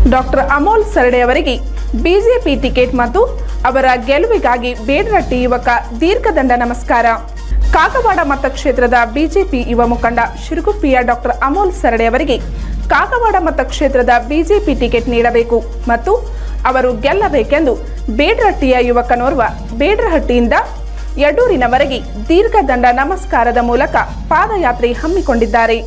doctor Amol ಸರಡೆ ಅವರಿಗೆ BJP ticket ಮತ್ತು ಅವರ ಗೆಲುವಿಗಾಗಿ ಬೇಡರಟ್ಟಿ ಯುವಕ ದೀರ್ಘದಂಡ ನಮಸ್ಕಾರ ಕಾಗವಾಡ ಮತಕ್ಷೇತ್ರದ ಬಿಜೆಪಿ ಯುವ ಮುಖಂಡ ಶಿರುಗುಪ್ಪಿಯ ಡಾಕ್ಟರ್ ಅಮೋಲ್ ಸರಡೆ ಅವರಿಗೆ ಕಾಗವಾಡ ಮತಕ್ಷೇತ್ರದ ಬಿಜೆಪಿ ಟಿಕೆಟ್ ನೀಡಬೇಕು ಮತ್ತು ಅವರು ಗೆಲ್ಲಬೇಕೆಂದು ಬೇಡ್ರಹಟ್ಟಿಯ ಯುವಕನೋರ್ವ ಬೇಡ್ರಹಟ್ಟಿಯಿಂದ ಯಡೂರಿನವರೆಗೆ ದೀರ್ಘದಂಡ ನಮಸ್ಕಾರದ ಮೂಲಕ ಪಾದಯಾತ್ರೆ ಹಮ್ಮಿಕೊಂಡಿದ್ದಾರೆ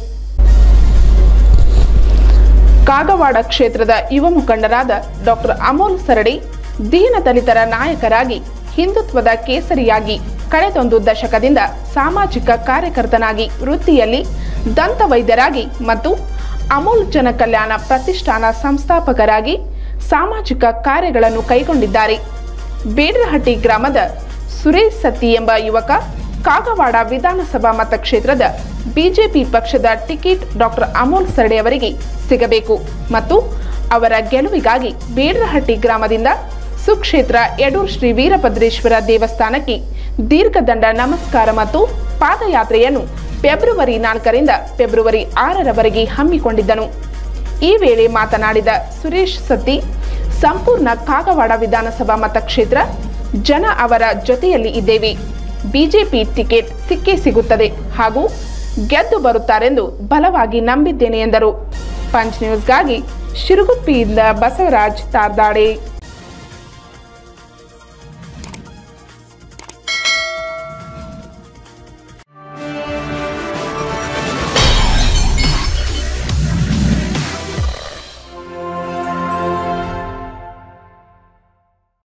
ಕಾಗವಾಡ ಕ್ಷೇತ್ರದ ಯುವ ಮುಖಂಡರಾದ ಡಾಕ್ಟರ್ ಅಮೋಲ್ ಸರಡಿ ದೀನ ದಲಿತರ ನಾಯಕರಾಗಿ ಹಿಂದುತ್ವದ ಕೇಸರಿಯಾಗಿ ಕಳೆದೊಂದು ದಶಕದಿಂದ ಸಾಮಾಜಿಕ ಕಾರ್ಯಕರ್ತನಾಗಿ ವೃತ್ತಿಯಲ್ಲಿ ದಂತ ವೈದ್ಯರಾಗಿ ಮತ್ತು ಅಮೂಲ್ ಜನಕಲ್ಯಾಣ ಪ್ರತಿಷ್ಠಾನ ಸಂಸ್ಥಾಪಕರಾಗಿ ಸಾಮಾಜಿಕ ಕಾರ್ಯಗಳನ್ನು ಕೈಗೊಂಡಿದ್ದಾರೆ ಬೇಡ್ರಹಟ್ಟಿ ಗ್ರಾಮದ ಸುರೇಶ್ ಸತ್ತಿ ಎಂಬ ಯುವಕ ಕಾಗವಾಡ ವಿಧಾನಸಭಾ ಮತಕ್ಷೇತ್ರದ ಬಿಜೆಪಿ ಪಕ್ಷದ ಟಿಕೆಟ್ ಡಾಕ್ಟರ್ ಅಮೋಲ್ ಸರಡೆ ಅವರಿಗೆ ಸಿಗಬೇಕು ಮತ್ತು ಅವರ ಗೆಲುವಿಗಾಗಿ ಬೇಡ್ರಹಟ್ಟಿ ಗ್ರಾಮದಿಂದ ಸುಕ್ಷೇತ್ರ ಯಡೂರ್ ಶ್ರೀ ವೀರಭದ್ರೇಶ್ವರ ದೇವಸ್ಥಾನಕ್ಕೆ ದೀರ್ಘದಂಡ ನಮಸ್ಕಾರ ಮತ್ತು ಪಾದಯಾತ್ರೆಯನ್ನು ಫೆಬ್ರವರಿ ನಾಲ್ಕರಿಂದ ಫೆಬ್ರವರಿ ಆರರವರೆಗೆ ಹಮ್ಮಿಕೊಂಡಿದ್ದನು ಈ ವೇಳೆ ಮಾತನಾಡಿದ ಸುರೇಶ್ ಸತ್ತಿ ಸಂಪೂರ್ಣ ಕಾಗವಾಡ ವಿಧಾನಸಭಾ ಮತಕ್ಷೇತ್ರ ಜನ ಅವರ ಜೊತೆಯಲ್ಲಿ ಇದ್ದೇವೆ ಬಿಜೆಪಿ ಟಿಕೆಟ್ ಸಿಕ್ಕೇ ಸಿಗುತ್ತದೆ ಹಾಗೂ ಗೆದ್ದು ಬರುತ್ತಾರೆಂದು ಬಲವಾಗಿ ನಂಬಿದ್ದೇನೆ ಎಂದರು ಪಂಚ್ ನ್ಯೂಸ್ಗಾಗಿ ಶಿರುಗುಪ್ಪಿಯಿಂದ ಬಸವರಾಜ್ ತಾರ್ದಾಡೆ